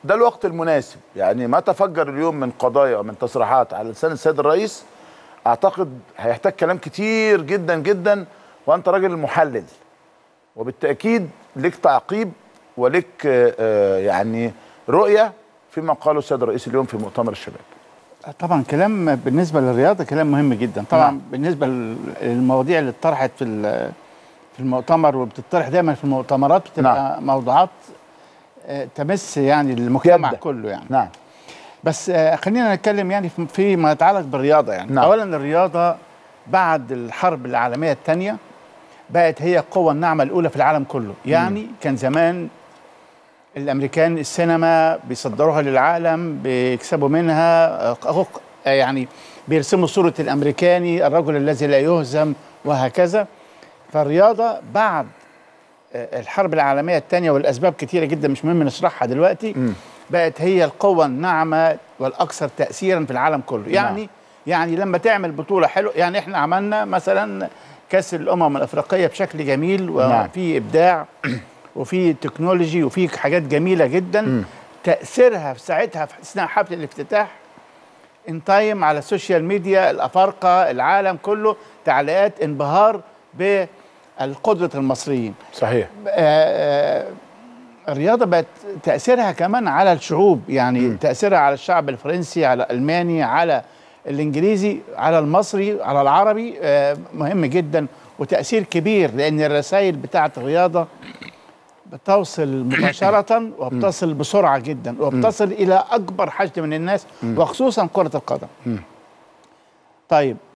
ده الوقت المناسب يعني ما تفجر اليوم من قضايا ومن تصريحات على لسان السيد الرئيس اعتقد هيحتاج كلام كتير جدا جدا وانت راجل محلل وبالتاكيد لك تعقيب ولك آه، آه، يعني رؤيه فيما قاله السيد الرئيس اليوم في مؤتمر الشباب طبعا كلام بالنسبه للرياضه كلام مهم جدا طبعا نعم. بالنسبه للمواضيع اللي اتطرحت في ال- في المؤتمر وبتطرح دايما في المؤتمرات بتبقى نعم. موضوعات آه، تمس يعني المجتمع جدة. كله يعني نعم بس آه، خلينا نتكلم يعني في- فيما يتعلق بالرياضه يعني نعم. اولا الرياضه بعد الحرب العالميه الثانيه بقت هي القوه الناعمه الاولى في العالم كله يعني كان زمان الامريكان السينما بيصدروها للعالم بيكسبوا منها آه، أخ- آه، يعني بيرسموا صوره الامريكاني الرجل الذي لا يهزم وهكذا فالرياضه بعد آه، الحرب العالميه الثانيه والاسباب كثيره جدا مش مهم نشرحها دلوقتي بقت هي القوه الناعمه والاكثر تاثيرا في العالم كله يعني نعم. يعني لما تعمل بطوله حلوه يعني احنا عملنا مثلا كاس الامم الافريقيه بشكل جميل نعم. وفي ابداع وفي تكنولوجي وفي حاجات جميله جدا تاثيرها في ساعتها في اثناء حفل الافتتاح ان تايم على السوشيال ميديا الافارقه العالم كله تعليقات انبهار بالقدره المصريين صحيح آه، آه، الرياضة بقت تأثيرها كمان على الشعوب يعني م. تأثيرها على الشعب الفرنسي على الألماني على الإنجليزي على المصري على العربي آه، مهم جدا وتأثير كبير لأن الرسائل بتاعة الرياضة بتوصل مباشرة وبتصل بسرعة جدا وبتصل إلى أكبر حشد من الناس وخصوصا كرة القدم طيب